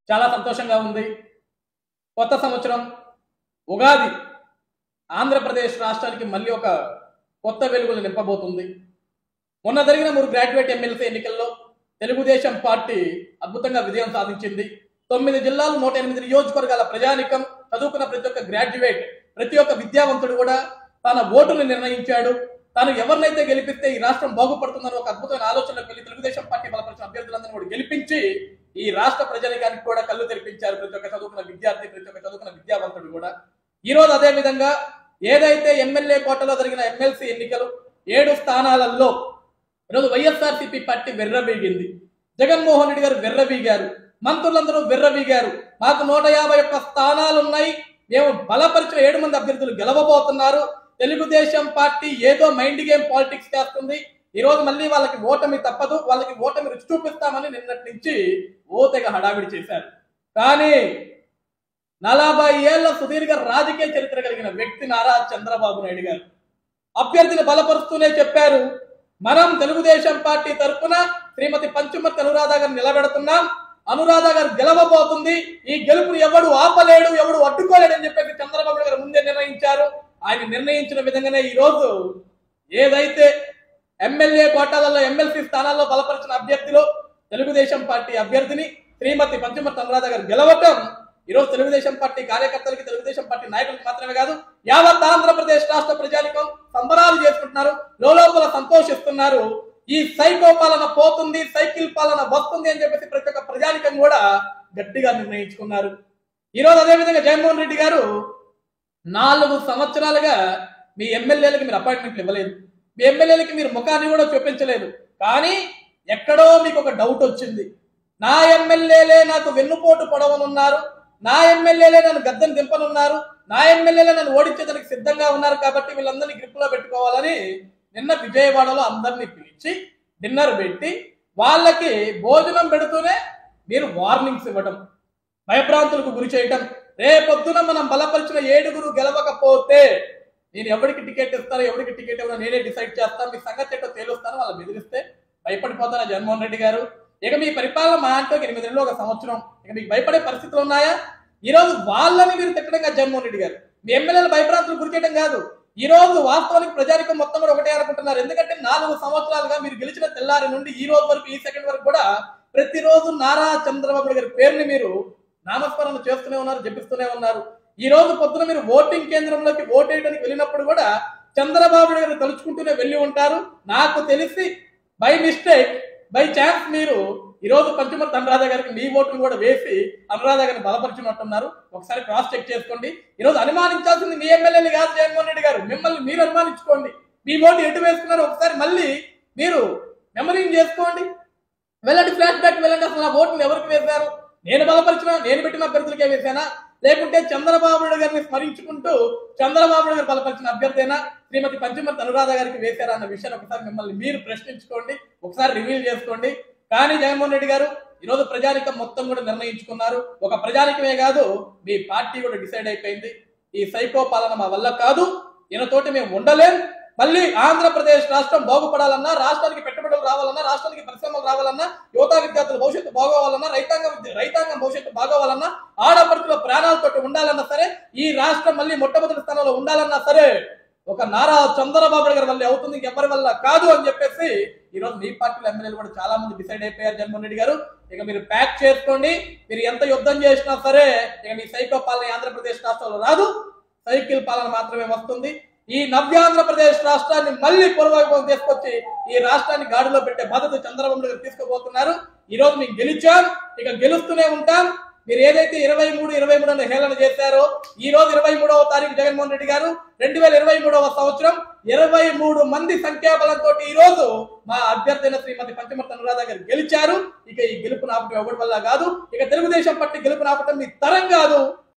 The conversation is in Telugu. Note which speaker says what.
Speaker 1: చాలా సంతోషంగా ఉంది కొత్త సంవత్సరం ఉగాది ఆంధ్రప్రదేశ్ రాష్ట్రానికి మళ్ళీ ఒక కొత్త వెలుగులు నింపబోతుంది మొన్న జరిగిన మూడు గ్రాడ్యుయేట్ ఎమ్మెల్సీ ఎన్నికల్లో తెలుగుదేశం పార్టీ అద్భుతంగా విజయం సాధించింది తొమ్మిది జిల్లాలు నూట ఎనిమిది నియోజకవర్గాల ప్రజానికం చదువుకున్న ప్రతి ఒక్క గ్రాడ్యుయేట్ ప్రతి ఒక్క విద్యావంతుడు కూడా తన ఓటును నిర్ణయించాడు తాను ఎవరినైతే గెలిపిస్తే ఈ రాష్ట్రం బాగుపడుతుందని ఒక అద్భుతమైన ఆలోచనకు వెళ్ళి తెలుగుదేశం పార్టీ బలపరిచిన అభ్యర్థులందరినీ కూడా గెలిపించి ఈ రాష్ట్ర ప్రజానికానికి కూడా కళ్ళు తెరిపించారు ప్రతి ఒక్క చదువుకున్న విద్యార్థి ప్రతి ఒక్క చదువుకున్న విద్యావంతుడు కూడా ఈ రోజు అదే విధంగా ఏదైతే ఎమ్మెల్యే కోటలో జరిగిన ఎమ్మెల్సీ ఎన్నికలు ఏడు స్థానాలలో ఈరోజు వైఎస్ఆర్సీపీ పార్టీ వెర్రవీగింది జగన్మోహన్ రెడ్డి గారు వెర్రవీగారు మంత్రులందరూ వెర్రవీగారు మాకు నూట యాభై ఒక్క స్థానాలు ఉన్నాయి మేము బలపరిచిన ఏడు మంది అభ్యర్థులు గెలవబోతున్నారు తెలుగుదేశం పార్టీ ఏదో మైండ్ గేమ్ పాలిటిక్స్ చేస్తుంది ఈ రోజు మళ్ళీ వాళ్ళకి ఓటమి తప్పదు వాళ్ళకి ఓటమి రుచి చూపిస్తామని నిన్నటి నుంచి ఓ తెగ హడావిడి చేశారు కానీ నలభై ఏళ్ల సుదీర్ఘ రాజకీయ చరిత్ర కలిగిన వ్యక్తి నారా చంద్రబాబు నాయుడు గారు అభ్యర్థిని బలపరుస్తూనే చెప్పారు మనం తెలుగుదేశం పార్టీ తరఫున శ్రీమతి పంచుమతి అనురాధ గారు నిలబెడుతున్నాం అనురాధ గారు గెలవబోతుంది ఈ గెలుపుని ఎవడు ఆపలేడు ఎవడు అడ్డుకోలేడు అని చెప్పేసి చంద్రబాబు నాయుడు గారు ముందే నిర్ణయించారు ఆయన నిర్ణయించిన విధంగానే ఈ రోజు ఏదైతే ఎమ్మెల్యే కోటాలలో ఎమ్మెల్సీ స్థానాల్లో బలపరిచిన అభ్యర్థిలో తెలుగుదేశం పార్టీ అభ్యర్థిని శ్రీమతి పంచమర్తి అనురాధ గారు గెలవటం ఈరోజు తెలుగుదేశం పార్టీ కార్యకర్తలకి తెలుగుదేశం పార్టీ నాయకులకు మాత్రమే కాదు యావత్ ఆంధ్రప్రదేశ్ రాష్ట్ర ప్రజానికం సంబరాలు చేసుకుంటున్నారు లోపల సంతోషిస్తున్నారు ఈ సైకో పాలన పోతుంది సైకిల్ పాలన వస్తుంది అని చెప్పేసి ప్రతి ఒక్క ప్రజానికం కూడా గట్టిగా నిర్ణయించుకున్నారు ఈ రోజు అదే విధంగా జగన్మోహన్ రెడ్డి గారు నాలుగు సంవత్సరాలుగా మీ ఎమ్మెల్యేలకి మీరు అపాయింట్మెంట్లు ఇవ్వలేదు మీ ఎమ్మెల్యేలకి మీరు ముఖాన్ని కూడా చూపించలేదు కానీ ఎక్కడో మీకు ఒక డౌట్ వచ్చింది నా ఎమ్మెల్యేలే నాకు వెన్నుపోటు పొడవనున్నారు నా ఎమ్మెల్యేలే నన్ను గద్దెను దింపనున్నారు నా ఎమ్మెల్యేలే నన్ను ఓడించేదానికి సిద్ధంగా ఉన్నారు కాబట్టి వీళ్ళందరినీ గ్రిప్లో పెట్టుకోవాలని నిన్న విజయవాడలో అందరినీ పిలిచి డిన్నర్ పెట్టి వాళ్ళకి భోజనం పెడుతూనే మీరు వార్నింగ్స్ ఇవ్వడం భయభ్రాంతులకు గురి చేయటం రేపొద్దున మనం బలపరిచిన ఏడుగురు గెలవకపోతే నేను ఎవరికి టికెట్ ఇస్తానో ఎవరికి టికెట్ ఇవ్వనో నేనే డిసైడ్ చేస్తాను మీ సంగతి ఏంటో తేలుస్తాను వాళ్ళు బెదిరిస్తే భయపడిపోతారా జగన్మోహన్ రెడ్డి గారు ఇక మీ పరిపాలన మా అంటే ఒక ఎనిమిది నెలలు ఒక సంవత్సరం ఇక మీకు భయపడే పరిస్థితులు ఉన్నాయా ఈ రోజు వాళ్ళని మీరు తిట్టడం కాదు జగన్మోహన్ రెడ్డి గారు మీ ఎమ్మెల్యేలు భయభ్రాంతులు గురి చేయడం కాదు ఈ రోజు వాస్తవానికి ప్రజానికం మొత్తం కూడా ఒకటే అనుకుంటున్నారు ఎందుకంటే నాలుగు సంవత్సరాలుగా మీరు గెలిచిన తెల్లారి నుండి ఈ రోజు వరకు ఈ సెకండ్ వరకు కూడా ప్రతిరోజు నారా చంద్రబాబు నాయుడు గారి పేరుని మీరు నామస్మరణ చేస్తూనే ఉన్నారు జపిస్తూనే ఉన్నారు ఈ రోజు పొద్దున మీరు ఓటింగ్ కేంద్రంలోకి ఓటేయడానికి వెళ్ళినప్పుడు కూడా చంద్రబాబు నాయుడు గారు తలుచుకుంటూనే వెళ్ళి ఉంటారు నాకు తెలిసి బై మిస్టేక్ బై ఛాన్స్ మీరు ఈ రోజు పంచమర్తి అనురాధ గారికి మీ ఓటును కూడా వేసి అనురాధ గారిని బలపరిచినట్టున్నారు ఒకసారి క్రాస్ చెక్ చేసుకోండి ఈ రోజు అనుమానించాల్సింది మీ ఎమ్మెల్యేలు కాదు జగన్మోహన్ రెడ్డి గారు మిమ్మల్ని మీరు అనుమానించుకోండి మీ ఓటు ఎటు వేసుకున్నారు ఒకసారి మళ్ళీ మీరు మెమరీని చేసుకోండి వెళ్ళండి ఫ్లాష్ బ్యాక్ వెళ్ళండి అసలు నా ఓటుని ఎవరికి వేశారు నేను బలపరిచిన నేను పెట్టిన అభ్యర్థులకే వేశానా లేకుంటే చంద్రబాబు నాయుడు గారిని స్మరించుకుంటూ చంద్రబాబు నాయుడు గారు బలపరిచిన అభ్యర్థైనా శ్రీమతి పంచమర్తి అనురాధ గారికి వేశారా అన్న విషయాన్ని ఒకసారి మిమ్మల్ని మీరు ప్రశ్నించుకోండి ఒకసారి రివీల్ చేసుకోండి కానీ జగన్మోహన్ రెడ్డి గారు ఈరోజు ప్రజానికం మొత్తం కూడా నిర్ణయించుకున్నారు ఒక ప్రజానికమే కాదు మీ పార్టీ కూడా డిసైడ్ అయిపోయింది ఈ సైకో పాలన మా వల్ల కాదు ఈయనతోటి మేము ఉండలేం మళ్ళీ ఆంధ్రప్రదేశ్ రాష్ట్రం బాగుపడాలన్నా రాష్ట్రానికి పెట్టుబడులు రావాలన్నా రాష్ట్రానికి పరిశ్రమలు రావాలన్నా యువతా విద్యార్థుల భవిష్యత్తు బాగోవాలన్నా రైతాంగం విద్య- రైతాంగం భవిష్యత్తు బాగోవాలన్నా ఆడపడుతుల ప్రాణాలతోటి ఉండాలన్నా సరే ఈ రాష్ట్రం మళ్ళీ మొట్టమొదటి స్థానంలో ఉండాలన్నా సరే ఒక నారా చంద్రబాబు నాయుడు గారి వల్ల అవుతుంది ఇంకెవరి వల్ల కాదు అని చెప్పేసి ఈ రోజు మీ పార్టీలో ఎమ్మెల్యేలు కూడా చాలా మంది డిసైడ్ అయిపోయారు జగన్మోహన్ రెడ్డి గారు ఇక మీరు ప్యాక్ చేసుకోండి మీరు ఎంత యుద్ధం చేసినా సరే ఇక మీ సైకో పాలన ఈ ఆంధ్రప్రదేశ్ రాష్ట్రంలో రాదు సైకిల్ పాలన మాత్రమే వస్తుంది ఈ నవ్యాంధ్రప్రదేశ్ రాష్ట్రాన్ని మళ్ళీ పూర్వవైభవం తీసుకొచ్చి ఈ రాష్ట్రాన్ని గాడిలో పెట్టే బాధ్యత చంద్రబాబు నాయుడు గారు తీసుకుపోతున్నారు ఈ రోజు మేము గెలిచాం ఇక గెలుస్తూనే ఉంటాం మీరు ఏదైతే ఇరవై మూడు ఇరవై మూడు అనే హేళన చేశారో ఈ రోజు ఇరవై మూడవ తారీఖు జగన్మోహన్ రెడ్డి గారు రెండు వేల ఇరవై మూడవ సంవత్సరం ఇరవై మూడు మంది సంఖ్యాబలంతో ఈ రోజు మా అభ్యర్థిన శ్రీమతి పంచమర్తి అనురాధ గారు గెలిచారు ఇక ఈ గెలుపు నాపటం ఎవరి వల్ల కాదు ఇక తెలుగుదేశం పార్టీ గెలుపు నాపటం మీ తరం కాదు